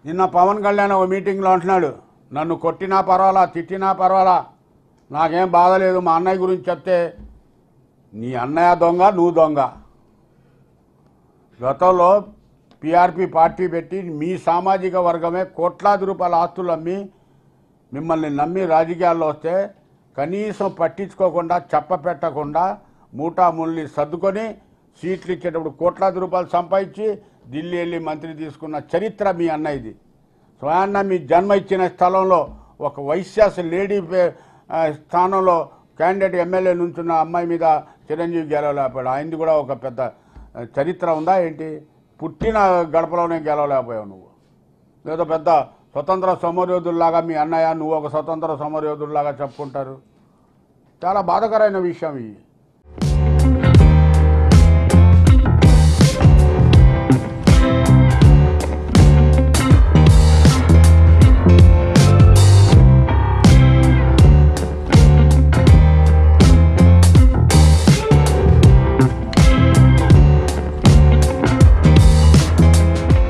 నిన్న పవన్ కళ్యాణ్ ఒక మీటింగ్లో అంటున్నాడు నన్ను కొట్టినా పర్వాలా తిట్టినా పర్వాలా నాకేం బాధ లేదు మా అన్నయ్య గురించి చెప్తే నీ అన్నయ్య దొంగ నువ్వు దొంగ గతంలో పిఆర్పి పార్టీ పెట్టి మీ సామాజిక వర్గమే కోట్లాది రూపాయల ఆస్తులు అమ్మి మిమ్మల్ని నమ్మి రాజకీయాల్లో వస్తే కనీసం పట్టించుకోకుండా చెప్ప పెట్టకుండా మూటా ముల్లి సర్దుకొని సీట్లు ఇచ్చేటప్పుడు కోట్లాది రూపాయలు సంపాదించి ఢిల్లీ వెళ్ళి మంత్రి తీసుకున్న చరిత్ర మీ అన్నయ్యది స్వయాన్న మీ జన్మ ఇచ్చిన స్థలంలో ఒక వైశ్యాస లేడీ పే- ఆ, స్థానంలో క్యాండిడేట్ ఎమ్మెల్యే నుంచున్న అమ్మాయి మీద చిరంజీవి గెలవలేకపోయాడు ఆయనది కూడా ఒక పెద్ద ఆ, చరిత్ర ఉందా ఏంటి పుట్టిన గడపలోనే గెలవలేకపోయావు నువ్వు లేదా పెద్ద స్వతంత్ర సమరయోధుల్లాగా మీ అన్నయ్య నువ్వు ఒక స్వతంత్ర సమరయోధుల్లాగా చెప్పుకుంటారు చాలా బాధకరమైన విషయం ఇది